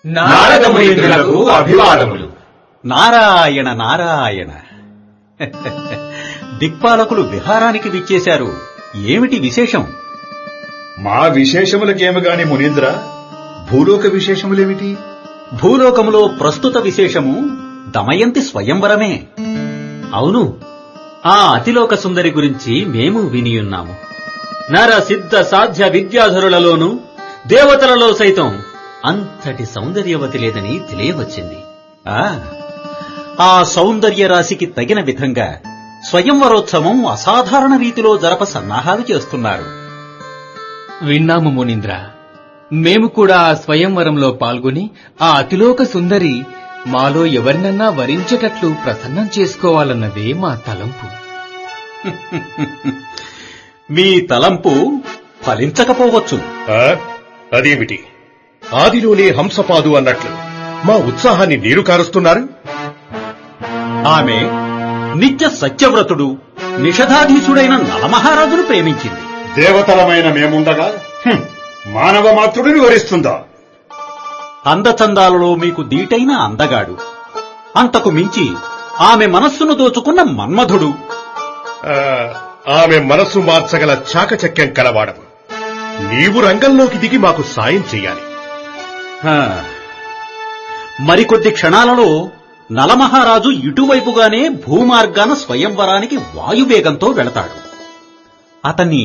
నారద మునీంద్రులకు అభివాదములు నారాయణ నారాయణ దిక్పాలకులు విహారానికి విచ్చేశారు ఏమిటి విశేషం మా విశేషములకేమి గాని మునీంద్ర భూలోక విశేషములేమిటి భూలోకములో ప్రస్తుత విశేషము దమయంతి స్వయంవరమే అవును ఆ అతిలోక సుందరి గురించి మేము వినియున్నాము నర సిద్ధ సాధ్య విద్యాధరులలోనూ దేవతలలో సైతం అంతటి సౌందర్యవతి లేదని తెలియవచ్చింది ఆ ఆ సౌందర్య రాశికి తగిన విధంగా స్వయంవరోత్సవం అసాధారణ రీతిలో జరప సన్నాహాలు చేస్తున్నారు విన్నాము మునీంద్ర మేము కూడా ఆ స్వయంవరంలో పాల్గొని ఆ అతిలోక సుందరి మాలో ఎవరినన్నా వరించేటట్లు ప్రసన్నం చేసుకోవాలన్నదే మా తలంపు మీ తలంపు ఫలించకపోవచ్చు ఆ? అదేమిటి ఆదిలోనే హంసపాదు అన్నట్లు మా ఉత్సాహాన్ని నీరు కారుస్తున్నారు ఆమె నిత్య సత్యవ్రతుడు నిషధాధీశుడైన నలమహారాజును ప్రేమించింది దేవతలమైన మేముండగా హుం, మానవ మాతృడిని వరిస్తుందా అందచందాలలో మీకు దీటైన అందగాడు అంతకు మించి ఆమె మనస్సును దోచుకున్న మన్మధుడు ఆ, ఆమె మనసు మార్చగల చాకచక్యం కలవాడవు నీవు రంగంలోకి దిగి మాకు సాయం చెయ్యాలి హా. మరికొద్ది క్షణాలలో నలమహారాజు ఇటువైపుగానే భూమార్గాన స్వయంవరానికి వాయువేగంతో వెళతాడు అతన్ని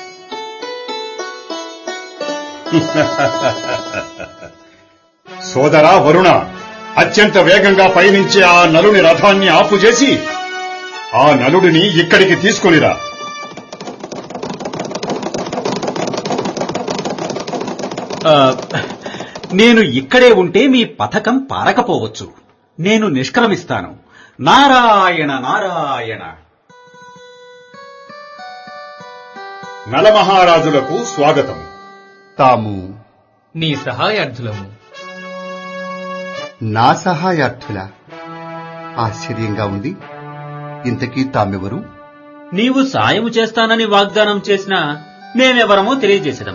సోదరా వరుణ అత్యంత వేగంగా పయనించే ఆ నలుని రథాన్ని ఆపు చేసి ఆ నలుడిని ఇక్కడికి తీసుకొనిరా ఆ, నేను ఇక్కడే ఉంటే మీ పథకం పారకపోవచ్చు నేను నిష్క్రమిస్తాను నారాయణ నారాయణ నలమహారాజులకు స్వాగతం తాము నీ సహాయార్థులము నా సహాయార్థుల ఆశ్చర్యంగా ఉంది ఇంతకీ తామెవరు నీవు సాయము చేస్తానని వాగ్దానం చేసినా మేమెవరమో తెలియజేసడం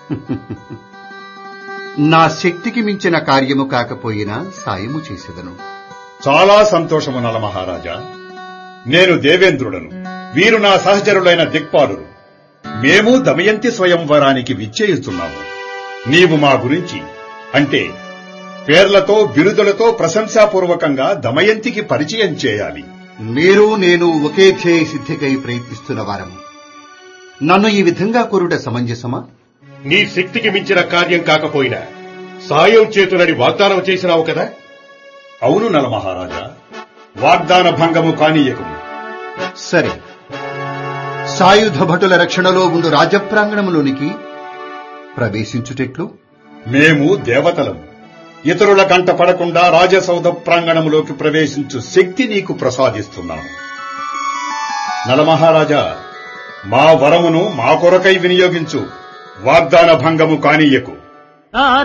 నా శక్తికి మించిన కార్యము కాకపోయినా సాయము చేసేదను చాలా సంతోషము నలమహారాజా నేను దేవేంద్రుడను వీరు నా సహచరులైన దిక్పాలురు మేము దమయంతి స్వయంవరానికి విచ్చేయుచున్నాము నీవు మా గురించి అంటే పేర్లతో బిరుదులతో ప్రశంసాపూర్వకంగా దమయంతికి పరిచయం చేయాలి మీరు నేను ఒకే ధ్యేయ సిద్ధికై ప్రయత్నిస్తున్న వారము నన్ను ఈ విధంగా కోరుట సమంజసమా నీ శక్తికి మించిన కార్యం కాకపోయినా సాయం చేతునని వాగ్దానం చేసినావు కదా అవును నలమహారాజా వాగ్దాన భంగము కానీయకము సరే సాయుధ భటుల రక్షణలో ఉండు రాజప్రాంగణంలోనికి ప్రవేశించుటెట్లు మేము దేవతలం ఇతరుల కంట పడకుండా రాజసౌధ ప్రాంగణములోకి ప్రవేశించు శక్తి నీకు ప్రసాదిస్తున్నాము నలమహారాజా మా వరమును మా కొరకై వినియోగించు వాగ్దాన భంగము కానీయకు ఆ